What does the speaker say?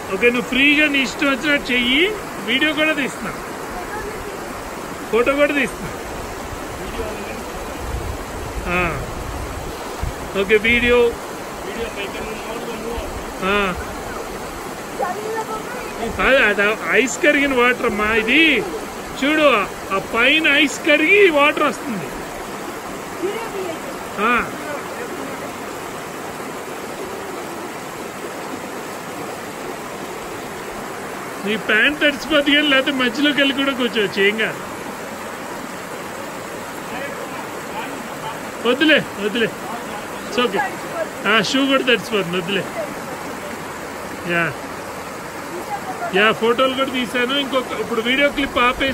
Okay నువ్వు ఫ్రీగా నీ ఇష్టం వచ్చినట్టు చెయ్యి వీడియో కూడా తీస్తున్నా ఫోటో కూడా తీస్తున్నా ఆ. ఓకే వీడియో వీడియో పైకి మూవ్ ఆ. కాదు, అది ఐస్ కరిగిన వాటర్ అమ్మా ఇది చూడు ఆ పైన ఐస్ కరిగి వాటర్ వస్తుంది ఆ. నీ ప్యాంట్ తడిచిపోద్ది కానీ లేకపోతే మధ్యలోకి వెళ్ళి కూడా కూర్చోవచ్చు ఏం కాదు వద్దులే వద్దులే ఇట్స్ ఓకే షూ కూడా తడిచిపోతుంది వద్దులే యా యా ఫోటోలు కూడా తీసాను ఇంకొక ఇప్పుడు వీడియో క్లిప్ ఆపేసి